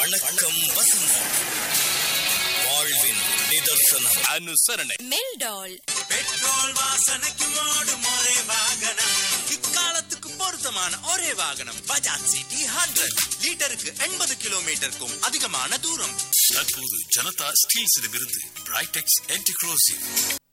வணக்கம் வசந்தம் வாழ்வின் நிதர்சனம் அனுசரணை மெல்டால் பெட்ரோல் வாசனைக்கு ஓடும் ஒரே வாகனம் இக்காலத்துக்கு பொருத்தமான ஒரே வாகனம் பஜாஜ் சிட்டி ஹண்ட்ரட் லிட்டருக்கு எண்பது கிலோமீட்டருக்கும் அதிகமான தூரம் தற்போது ஜனதா ஸ்டீல்ஸிடமிருந்து பிரைடெக்ஸ் என்டிக்ரோசிவ்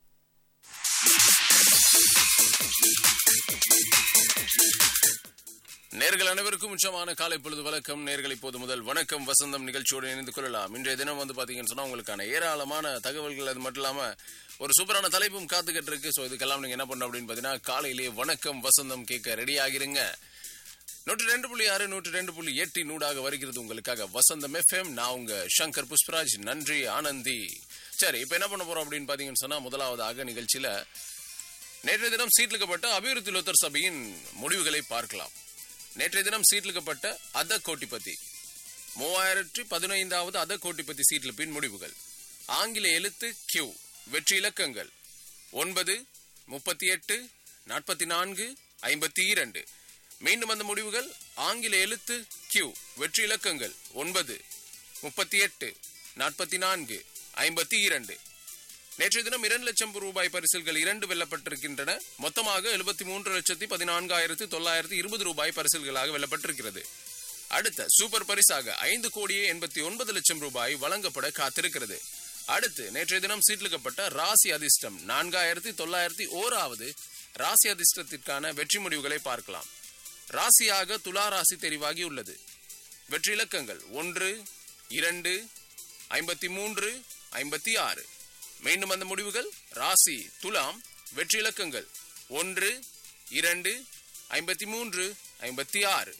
நேர்கள் அனைவருக்கும் உச்சமான காலை பொழுது வணக்கம் நேர்கள் இப்போது முதல் வணக்கம் வசந்தம் நிகழ்ச்சியோடு இணைந்து கொள்ளலாம் இன்றைய தினம் வந்து பாத்தீங்கன்னு சொன்னா உங்களுக்கான ஏராளமான தகவல்கள் அது மட்டும் இல்லாம ஒரு சூப்பரான தலைப்பும் காத்துக்கிட்டு இருக்கு ஸோ இதுக்கெல்லாம் நீங்க என்ன பண்ணணும் அப்படின்னு பாத்தீங்கன்னா காலையிலேயே வணக்கம் வசந்தம் கேட்க ரெடி ஆகிருங்க நூற்றி ரெண்டு புள்ளி ஆறு நூற்றி ரெண்டு புள்ளி எட்டு நூடாக வருகிறது உங்களுக்காக வசந்தம் எஃப்எம் நான் உங்க சங்கர் புஷ்பராஜ் நன்றி ஆனந்தி சரி இப்போ என்ன பண்ண போறோம் அப்படின்னு பாத்தீங்கன்னு சொன்னா முதலாவதாக நிகழ்ச்சியில நேற்றைய தினம் சீட்லிக்கப்பட்ட அபிவிருத்தி லோத்தர் சபையின் முடிவுகளை பார்க்கலாம் நேற்றைய தினம் சீட்லிக்கப்பட்ட அத கோட்டிபதி மூவாயிரத்தி பதினைந்தாவது அத கோட்டிபதி சீட்லிப்பின் முடிவுகள் ஆங்கில எழுத்து கியூ வெற்றி இலக்கங்கள் ஒன்பது முப்பத்தி எட்டு நாற்பத்தி நான்கு ஐம்பத்தி இரண்டு மீண்டும் அந்த முடிவுகள் ஆங்கில எழுத்து கியூ வெற்றி இலக்கங்கள் ஒன்பது முப்பத்தி எட்டு நாற்பத்தி நான்கு ஐம்பத்தி இரண்டு நேற்றைய தினம் இரண்டு லட்சம் ரூபாய் பரிசில்கள் இரண்டு வெல்லப்பட்டிருக்கின்றன மொத்தமாக எழுபத்தி மூன்று லட்சத்தி பதினான்காயிரத்து தொள்ளாயிரத்து இருபது ரூபாய் பரிசில்களாக வெல்லப்பட்டிருக்கிறது அடுத்த சூப்பர் பரிசாக ஐந்து கோடியே எண்பத்தி ஒன்பது லட்சம் ரூபாய் வழங்கப்பட காத்திருக்கிறது அடுத்து நேற்றைய தினம் சீட்லிக்கப்பட்ட ராசி அதிர்ஷ்டம் நான்காயிரத்தி தொள்ளாயிரத்தி ஓராவது ராசி அதிர்ஷ்டத்திற்கான வெற்றி முடிவுகளை பார்க்கலாம் ராசியாக துலா ராசி தெரிவாகி உள்ளது வெற்றி இலக்கங்கள் ஒன்று இரண்டு ஐம்பத்தி மூன்று ஐம்பத்தி ஆறு மீண்டும் அந்த முடிவுகள் ராசி துலாம் வெற்றி இலக்கங்கள் ஒன்று இரண்டு ஐம்பத்தி மூன்று ஐம்பத்தி ஆறு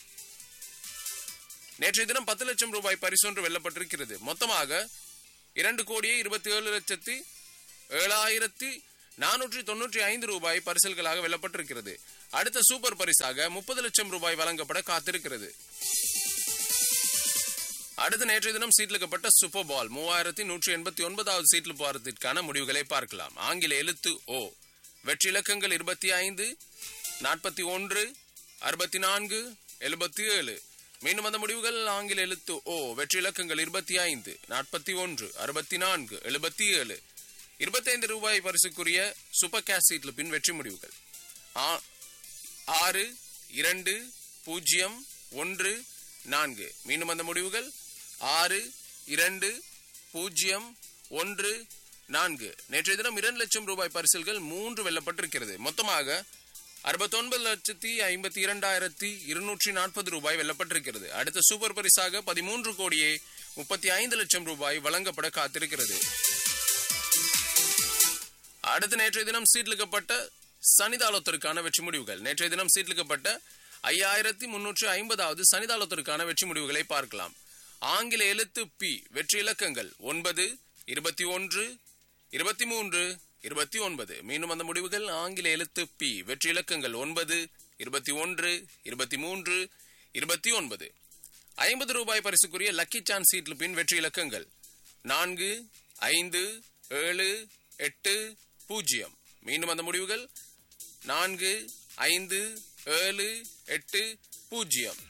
நேற்றைய தினம் பத்து லட்சம் ரூபாய் பரிசொன்று வெல்லப்பட்டிருக்கிறது மொத்தமாக இரண்டு கோடியே இருபத்தி ஏழு லட்சத்தி ஏழாயிரத்தி நானூற்றி தொன்னூற்றி ஐந்து ரூபாய் பரிசல்களாக வெல்லப்பட்டிருக்கிறது அடுத்த சூப்பர் பரிசாக முப்பது லட்சம் ரூபாய் வழங்கப்பட காத்திருக்கிறது அடுத்த நேற்றைய தினம் சீட்லிக்கப்பட்ட சூப்பர் பால் மூவாயிரத்தி நூற்றி எண்பத்தி ஒன்பதாவது சீட்ல போறதுக்கான முடிவுகளை பார்க்கலாம் ஆங்கில எழுத்து ஓ வெற்றி இலக்கங்கள் இருபத்தி ஐந்து நாற்பத்தி ஒன்று அறுபத்தி நான்கு எழுபத்தி ஏழு மீண்டும் அந்த முடிவுகள் ஆங்கில எழுத்து ஓ வெற்றி இலக்கங்கள் இருபத்தி ஐந்து நாற்பத்தி ஒன்று அறுபத்தி நான்கு எழுபத்தி ஏழு இருபத்தைந்து ரூபாய் பரிசுக்குரிய சூப்பர் கேஷ் சீட்ல பின் வெற்றி முடிவுகள் ஆ- ஆறு இரண்டு பூஜ்ஜியம் ஒன்று நான்கு மீண்டும் அந்த முடிவுகள் ஆறு இரண்டு பூஜ்ஜியம் ஒன்று நான்கு நேற்றைய தினம் இரண்டு லட்சம் ரூபாய் பரிசில்கள் மூன்று வெல்லப்பட்டிருக்கிறது மொத்தமாக அறுபத்தொன்பது லட்சத்தி ஐம்பத்தி இரண்டாயிரத்தி இருநூற்றி நாற்பது ரூபாய் வெல்லப்பட்டிருக்கிறது அடுத்த சூப்பர் பரிசாக பதிமூன்று கோடியே முப்பத்தி ஐந்து லட்சம் ரூபாய் வழங்கப்பட காத்திருக்கிறது அடுத்து நேற்றைய தினம் சீட்லிக்கப்பட்ட சனிதாளத்திற்கான வெற்றி முடிவுகள் நேற்றைய தினம் சீட்லிக்கப்பட்ட ஐயாயிரத்தி முன்னூற்றி ஐம்பதாவது சனிதாளத்திற்கான வெற்றி முடிவுகளை பார்க்கலாம் ஆங்கில எழுத்து பி வெற்றி இலக்கங்கள் ஒன்பது இருபத்தி ஒன்று இருபத்தி மூன்று இருபத்தி ஒன்பது மீண்டும் அந்த முடிவுகள் ஆங்கில எழுத்து பி வெற்றி இலக்கங்கள் ஒன்பது இருபத்தி ஒன்று இருபத்தி மூன்று இருபத்தி ஒன்பது ஐம்பது ரூபாய் பரிசுக்குரிய லக்கி சான்ஸ் சீட்ல பின் வெற்றி இலக்கங்கள் நான்கு ஐந்து ஏழு எட்டு பூஜ்ஜியம் மீண்டும் அந்த முடிவுகள் நான்கு ஐந்து ஏழு எட்டு பூஜ்ஜியம்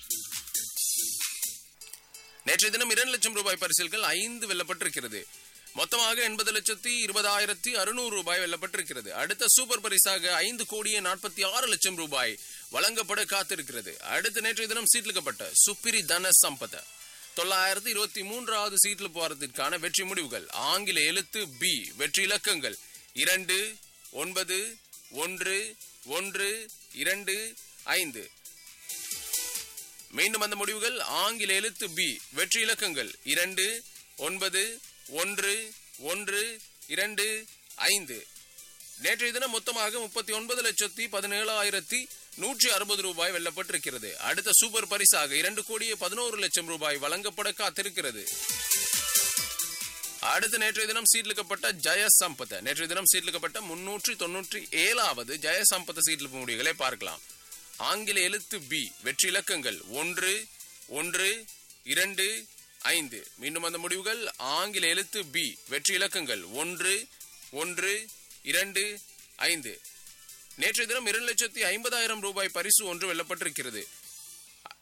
நேற்றைய தினம் இரண்டு லட்சம் ரூபாய் பரிசில்கள் ஐந்து வெல்லப்பட்டிருக்கிறது மொத்தமாக எண்பது லட்சத்தி இருபதாயிரத்தி அறுநூறு ரூபாய் வெல்லப்பட்டிருக்கிறது அடுத்த சூப்பர் பரிசாக ஐந்து கோடியே நாற்பத்தி ஆறு லட்சம் ரூபாய் வழங்கப்பட காத்திருக்கிறது அடுத்த நேற்றைய தினம் சீட்லிக்கப்பட்ட சுப்பிரி தன சம்பத தொள்ளாயிரத்தி இருபத்தி மூன்றாவது சீட்ல போறதுக்கான வெற்றி முடிவுகள் ஆங்கில எழுத்து பி வெற்றி இலக்கங்கள் இரண்டு ஒன்பது ஒன்று ஒன்று இரண்டு ஐந்து மீண்டும் அந்த முடிவுகள் ஆங்கில எழுத்து பி வெற்றி இலக்கங்கள் இரண்டு ஒன்பது ஒன்று ஒன்று இரண்டு ஐந்து நேற்றைய தினம் மொத்தமாக முப்பத்தி ஒன்பது லட்சத்தி பதினேழாயிரத்தி நூற்றி அறுபது ரூபாய் வெல்லப்பட்டிருக்கிறது அடுத்த சூப்பர் பரிசாக இரண்டு கோடியே பதினோரு லட்சம் ரூபாய் வழங்கப்பட காத்திருக்கிறது அடுத்து நேற்றைய தினம் சீட்லிக்கப்பட்ட ஜெய சம்பத நேற்றைய தினம் சீட்லிக்கப்பட்ட முன்னூற்றி தொன்னூற்றி ஏழாவது ஜெய சம்பத சீட்ல முடிவுகளை பார்க்கலாம் ஆங்கில எழுத்து பி வெற்றி இலக்கங்கள் ஒன்று ஒன்று இரண்டு ஐந்து மீண்டும் அந்த முடிவுகள் ஆங்கில எழுத்து பி வெற்றி இலக்கங்கள் ஒன்று ஒன்று இரண்டு ஐந்து நேற்றைய தினம் இரண்டு லட்சத்தி ஐம்பதாயிரம் ரூபாய் பரிசு ஒன்று வெல்லப்பட்டிருக்கிறது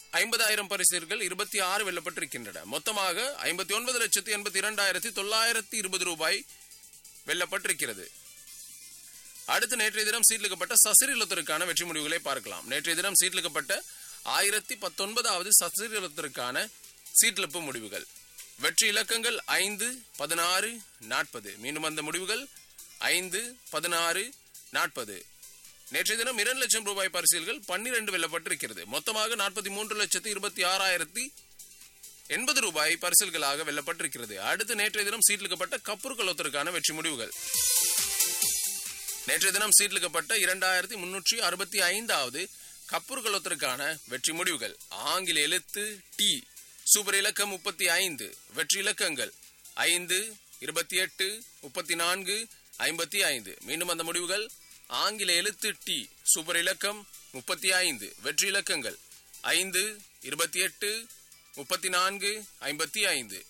ஐம்பதாயிரம் பரிசுகள் இருபத்தி ஆறு வெல்லப்பட்டிருக்கின்றன மொத்தமாக ஐம்பத்தி ஒன்பது லட்சத்தி எண்பத்தி இரண்டாயிரத்தி தொள்ளாயிரத்தி இருபது ரூபாய் வெல்லப்பட்டிருக்கிறது அடுத்து நேற்றைய தினம் சீட்லிக்கப்பட்ட சசிரிலத்திற்கான வெற்றி முடிவுகளை பார்க்கலாம் நேற்றைய தினம் சீட்லிக்கப்பட்ட ஆயிரத்தி பத்தொன்பதாவது சசிரிலத்திற்கான சீட்லிப்பு முடிவுகள் வெற்றி இலக்கங்கள் ஐந்து பதினாறு நாற்பது மீண்டும் அந்த முடிவுகள் ஐந்து பதினாறு நாற்பது நேற்றைய தினம் இரண்டு லட்சம் ரூபாய் பரிசீல்கள் பன்னிரண்டு வெல்லப்பட்டிருக்கிறது மொத்தமாக நாற்பத்தி மூன்று லட்சத்தி இருபத்தி ஆறாயிரத்தி எண்பது ரூபாய் பரிசல்களாக வெல்லப்பட்டிருக்கிறது அடுத்து நேற்றைய தினம் சீட்லிக்கப்பட்ட கப்புருக்கலத்திற்கான வெற்றி முடிவுகள் நேற்றைய தினம் சீட்லிக்கப்பட்ட இரண்டாயிரத்தி முன்னூற்றி அறுபத்தி ஐந்தாவது கப்புருக்கலத்திற்கான வெற்றி முடிவுகள் ஆங்கில எழுத்து டி சூப்பர் இலக்கம் முப்பத்தி ஐந்து வெற்றி இலக்கங்கள் ஐந்து இருபத்தி எட்டு முப்பத்தி நான்கு ஐம்பத்தி ஐந்து மீண்டும் அந்த முடிவுகள் ஆங்கில எழுத்து டி சூப்பர் இலக்கம் முப்பத்தி ஐந்து வெற்றி இலக்கங்கள் ஐந்து இருபத்தி எட்டு முப்பத்தி நான்கு ஐம்பத்தி ஐந்து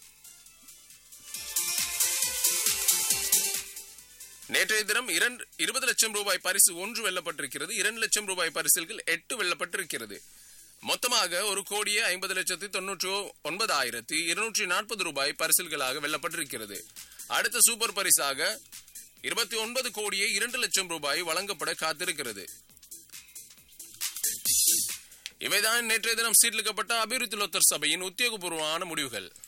நேற்றைய தினம் இரண்டு இருபது லட்சம் ரூபாய் பரிசு ஒன்று வெல்லப்பட்டிருக்கிறது இரண்டு லட்சம் ரூபாய் பரிசில்கள் எட்டு வெல்லப்பட்டிருக்கிறது மொத்தமாக ஒரு கோடியே ஐம்பது லட்சத்தி தொன்னூற்றி ஒன்பதாயிரத்தி இருநூற்றி நாற்பது ரூபாய் பரிசில்களாக வெல்லப்பட்டிருக்கிறது அடுத்த சூப்பர் பரிசாக இருபத்தி ஒன்பது கோடியே இரண்டு லட்சம் ரூபாய் வழங்கப்பட காத்திருக்கிறது இவைதான் நேற்றைய தினம் சீட்லிக்கப்பட்ட அபிவிருத்தி லொத்தர் சபையின் உத்தியோகபூர்வமான முடிவுகள்